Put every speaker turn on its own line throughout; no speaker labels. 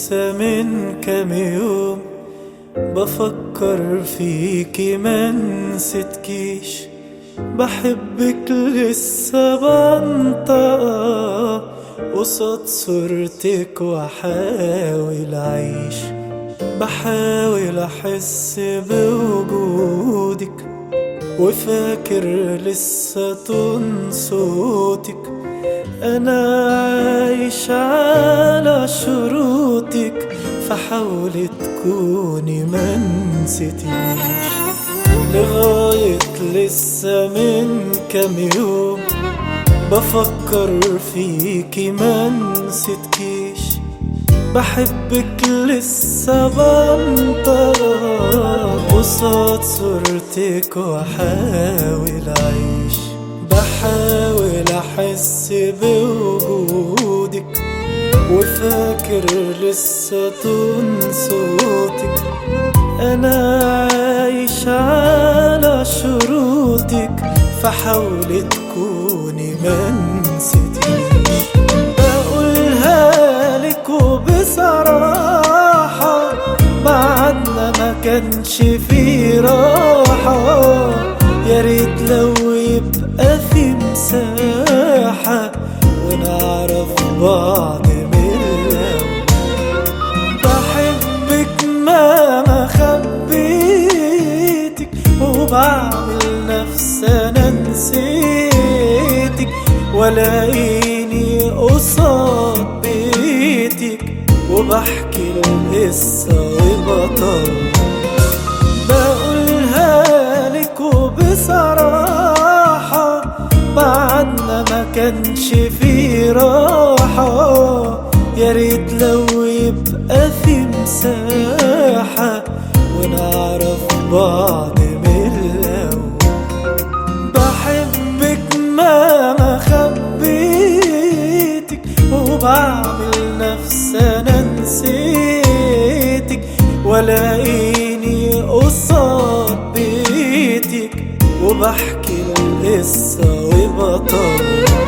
لسه من كام يوم بفكر فيكي ما نسيتكيش بحبك لسه بنطق قصاد صورتك واحاول اعيش بحاول احس بوجودك وفاكر لسه طن صوتك انا عايش على شروطك فحاولي تكوني ما نسيتيش لغاية لسه من كام يوم بفكر فيكي ما نسيتكيش بحبك لسه بنطق قصاد صورتك واحاول اعيش بحاول احس بوجودك وفاكر لسه طن صوتك انا عايش على شروطك فحاولي تكوني ما نسيتيش بقولها لك وبصراحة بعدنا ما كانش في راحة يا ريت لو يبقى في مساحة ونعرف بعض من الأول بحبك ما خبيتك وبعمل نفسي انا نسيتك ولاقيني قصاد بيتك وبحكي القصة وبطل بقولها لك وبصراحة بعدنا ما كانش في راحة يا ريت لو يبقى في مساحة ونعرف بعض من الأول بحبك ما خبيتك وبعمل نفسي أنا نسيتك ولاقيني قصاد بيتك وبحكي القصة وبطل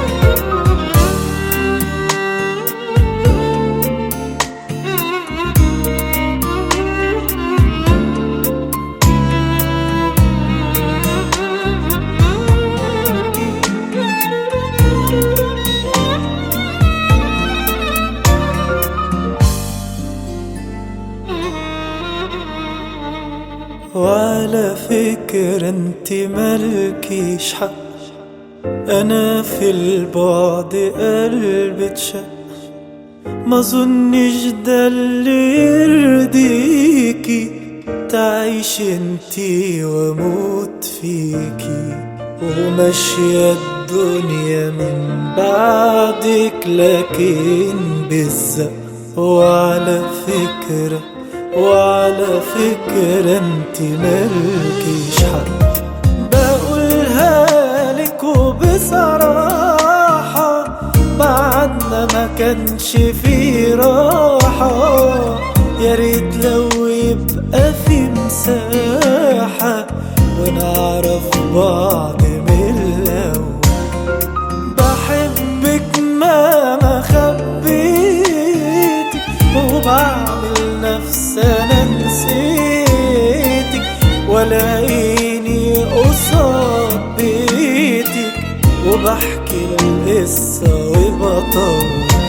وعلى فكرة انت ملكيش حق انا في البعد قلبي اتشق ما ظنش ده اللي يرضيكي تعيش انتي واموت فيكي وماشية الدنيا من بعدك لكن بالزق وعلى فكرة وعلى فكرة انت ملكيش حق بقولها لك وبصراحة بعدنا ما كانش في راحة يا ريت لو يبقى في مساحة ونعرف بعض من الأول بحبك ما خبيتك وبعمل نفسي انا نسيتك ولاقيني قصاد بيتك وبحكي القصة وبطل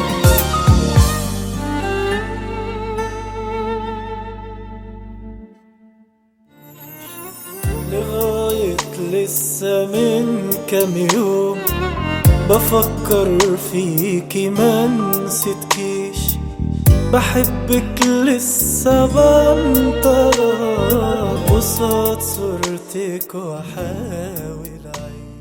لغاية لسه من كام يوم بفكر فيكي ما نسيتكيش بحبك لسه بنطق قصاد صورتك واحاول اعيش